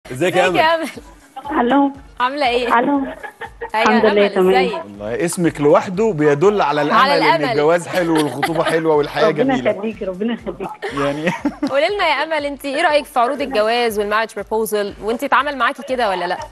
ازيك يا ازيك يا امل امل الو عامله ايه الو أيوة الحمد يا لله أمل، تمام. ازيك والله اسمك لوحده بيدل على الامل, على ان الأمل. الجواز حلو والخطوبه حلوه والحياه ربنا جميله يخليكي ربنا يخليكي يعني قولي لنا يا امل انت ايه رايك في عروض الجواز والمارج بروبوزل وانت اتعمل معاكي كده ولا لا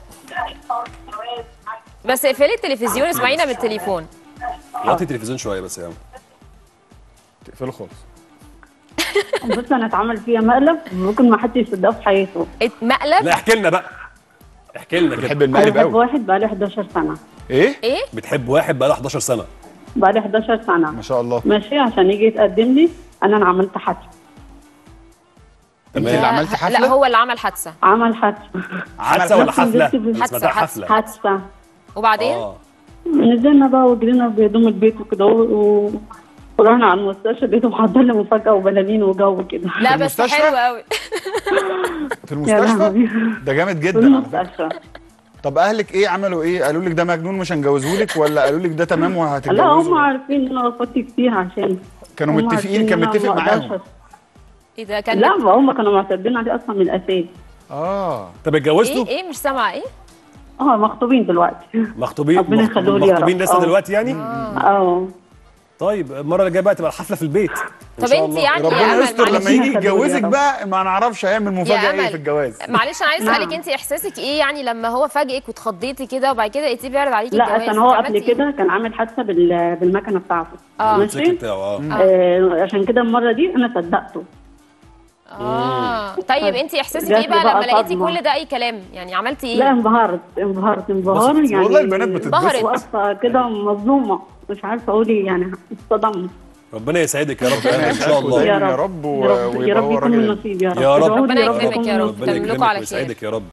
بس اقفلي التلفزيون اسمعينا بالتليفون وطي التلفزيون شويه بس يا امل تقفله خالص بص انا اتعمل فيها مقلب ممكن ما حدش يصدقه في حياته ات- مقلب لا احكي لنا بقى احكي لنا بتحب كده انا المقلب بحب قوي واحد بقالي 11 سنه ايه ايه بتحب واحد بقى له 11 سنه بقالي 11 سنه ما شاء الله ماشي عشان يجي يتقدم لي انا انا عملت حادثه انت اللي عملت لا حفله هو اللي عمل حادثه عمل حادثه حادثه ولا نفس حفله البنت بال- أنا سمعتها حادثة، حفله حادثه وبعدين اه نزلنا بقى وجرينا بهدوم البيت وكده و... ورحنا على المستشفى لقيته محضر لي مفاجاه وبلالين وجو كده لا في بس المستشفى؟ حلو قوي في يا المستشفى لهوي ده جامد في جدا على فكره المستشفى طب اهلك ايه عملوا ايه قالوا لك ده مجنون مش هنجوزهولك ولا قالوا لك ده تمام لا هم وهتتجوزوا عارفين ان انا رفضت كتير عشان كانوا هم متفقين عارفين كان إن أنا متفق ما معاهم أقدرش. ايه ده كان لا ما هم كانوا معترضين عليه اصلا من الاساس اه طب اتجوزتوا ايه ايه مش سامعه ايه اه مخطوبين دلوقتي مخطوبين ربنا مخ- يخليه لي يا مخطوبين رب. لسه آه. دلوقتي يعني اه طيب المره اللي جايه بقى تبقى الحفله في البيت إن طب شاء انت الله. يعني يا ربنا امل يستر لما معلش يجي يخليه لي يا يتجوزك رب. بقى ما نعرفش هيعمل مفاجاه ايه أمل. في الجواز معلش انا عايز نعم. اسالك انت احساسك ايه يعني لما هو فاجئك واتخضيتي كده وبعد كده لقيتيه بيعرض عليكي لا الجواز عشان هو انت قبل عملتي كده كان عامل حادثه بال- بالمكنه بتاعته اه الموتوسيكل ماشي بتاعه اه آه عشان كده المره دي انا صدقته اه طيب انت احساسك جات ايه لي بقى بقى لما لقيتي صدمة. كل ده اي كلام يعني عملتي لا ايه انبهرت انبهرت انبهار بصت. يعني والله البنات بتتبسط. انبهرت. واقفه كده مظلومه مش عارفه اقول ايه يعني اتصدمت ربنا يسعدك يا رب يا امل ان شاء يا الله يا رب رب و- يا رب يا ويبقى رب هو يكون الراجل من نصيب يا رب يا رب. ادعوا لي ربنا يا يكرمك يكون يا من رب. نصيب. ربنا تملكوا يكرمك على خير. ويسعدك يا رب